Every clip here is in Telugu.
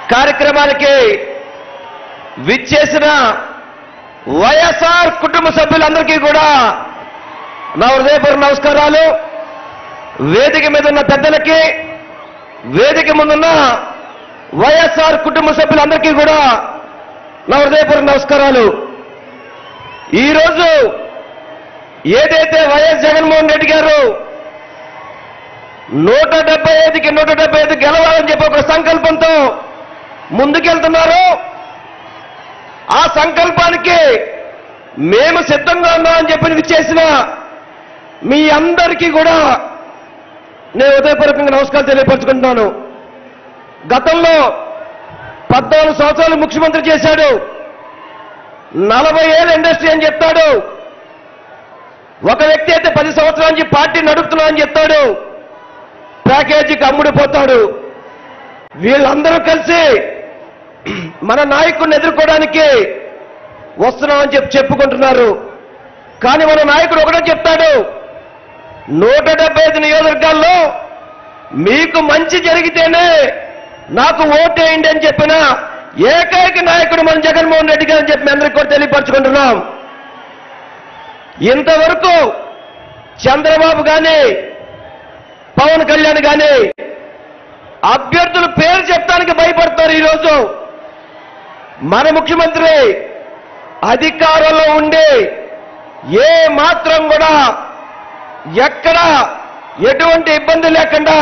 కార్యక్రమానికి విచ్చేసిన వైఎస్ఆర్ కుటుంబ సభ్యులందరికీ కూడా నా హృదయపూర్వక నమస్కారాలు వేదిక మీద ఉన్న పెద్దలకి వేదిక ముందున్న వైఎస్ఆర్ కుటుంబ సభ్యులందరికీ కూడా నా హృదయపూర్వక నమస్కారాలు ఈరోజు ఏదైతే వైఎస్ జగన్మోహన్ రెడ్డి గారు నూట డెబ్బై ఐదుకి నూట డెబ్బై ఐదు గెలవాలని చెప్పి ఒక సంకల్పంతో ముందుకెళ్తున్నారు ఆ సంకల్పానికి మేము సిద్ధంగా ఉన్నామని చెప్పి విచ్చేసిన మీ అందరికీ కూడా నేను ఉదయపూర్వకంగా నమస్కారం తెలియపరచుకుంటున్నాను గతంలో పద్నాలుగు సంవత్సరాలు ముఖ్యమంత్రి చేశాడు నలభై ఏళ్ళ ఇండస్ట్రీ అని చెప్తాడు ఒక వ్యక్తి అయితే పది సంవత్సరాల నుంచి పార్టీ నడుపుతున్నా అని చెప్తాడు ప్యాకేజీకి అమ్ముడిపోతాడు వీళ్ళందరూ కలిసి మన నాయకుడిని ఎదుర్కోవడానికి వస్తున్నామని చెప్పి చెప్పుకుంటున్నారు కానీ మన నాయకుడు ఒకటే చెప్తాడు నూట డెబ్బై ఐదు నియోజకవర్గాల్లో మీకు మంచి జరిగితేనే నాకు ఓటేయండి అని చెప్పిన ఏకైక నాయకుడు మన జగన్మోహన్ రెడ్డి గారు అని చెప్పి మీ అందరికీ కూడా తెలియపరచుకుంటున్నాం ఇంతవరకు చంద్రబాబు కానీ పవన్ కళ్యాణ్ కానీ అభ్యర్థుల పేరు చెప్పడానికి భయపడతారు ఈరోజు మన ముఖ్యమంత్రి అధికారంలో ఉండి ఏ మాత్రం కూడా ఎక్కడ ఎటువంటి ఇబ్బంది లేకుండా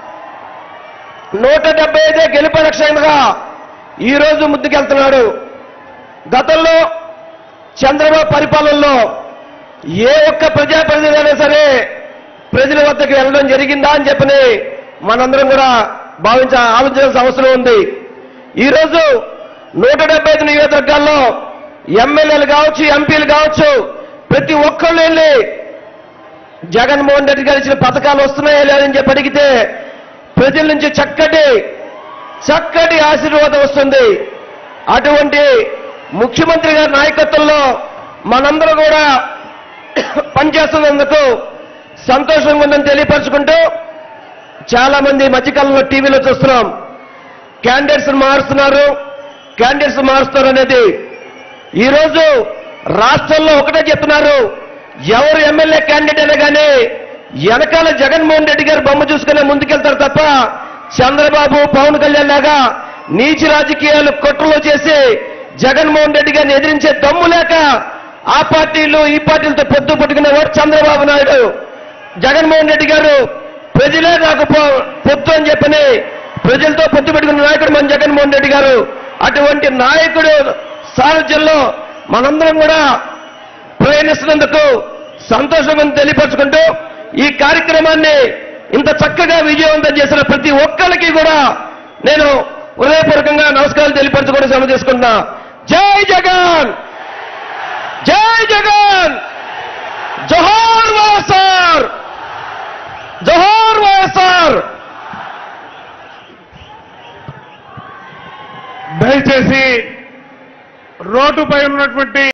నూట డెబ్బై ఐదే గెలుపు లక్ష్యంగా ఈరోజు ముందుకెళ్తున్నాడు గతంలో చంద్రబాబు పరిపాలనలో ఏ ఒక్క ప్రజాప్రతినిధి అయినా సరే ప్రజల వద్దకు వెళ్ళడం జరిగిందా అని చెప్పని మనందరం కూడా భావించ ఆలోచించాల్సిన అవసరం ఉంది ఈరోజు నూట డెబ్బై ఐదు నియోజకవర్గాల్లో ఎమ్మెల్యేలు కావచ్చు ఎంపీలు కావచ్చు ప్రతి ఒక్కళ్ళు వెళ్ళి జగన్మోహన్ రెడ్డి గారు ఇచ్చిన పథకాలు వస్తున్నాయా లేదని చెప్పి అడిగితే ప్రజల నుంచి చక్కటి చక్కటి ఆశీర్వాదం వస్తుంది అటువంటి ముఖ్యమంత్రి గారి నాయకత్వంలో మనందరూ కూడా పనిచేస్తున్నందుకు సంతోషంగా ఉందని తెలియపరచుకుంటూ చాలా మంది ఈ మధ్యకాలంలో టీవీలో చూస్తున్నాం క్యాండిడేట్స్ మారుస్తున్నారు క్యాండిడేట్స్ మారుస్తున్నారు అనేది ఈరోజు రాష్ట్రంలో ఒకటే చెప్తున్నారు ఎవరు ఎమ్మెల్యే క్యాండిడేట్ అయినా కానీ వెనకాల జగన్మోహన్ రెడ్డి గారు బొమ్మ చూసుకునే ముందుకెళ్తారు తప్ప చంద్రబాబు పవన్ కళ్యాణ్ లాగా నీచి రాజకీయాలు కుట్రలు చేసి జగన్మోహన్ రెడ్డి గారిని ఎదిరించే దమ్ము లేక ఆ పార్టీలు ఈ పార్టీలతో పొత్తు పట్టుకునేవాడు చంద్రబాబు నాయుడు జగన్మోహన్ రెడ్డి గారు ప్రజలే నాకు పొ- పొత్తు అని చెప్పని ప్రజలతో పొత్తు పెట్టుకున్న నాయకుడు మన జగన్మోహన్ రెడ్డి గారు అటువంటి నాయకుడు సారథ్యంలో మనందరం కూడా ప్రయాణిస్తున్నందుకు సంతోషంగా తెలియపరచుకుంటూ ఈ కార్యక్రమాన్ని ఇంత చక్కగా విజయవంతం చేసిన ప్రతి ఒక్కరికి కూడా నేను హృదయపూర్వకంగా నమస్కారాలు తెలియపరచుకొని శ్రమ చేసుకుంటున్నా జై జగన్ జై జగన్ జోహార్ వైఎస్ఆర్ జోహార్ వైఎస్ఆర్ దయచేసి రోడ్డుపై ఉన్నటువంటి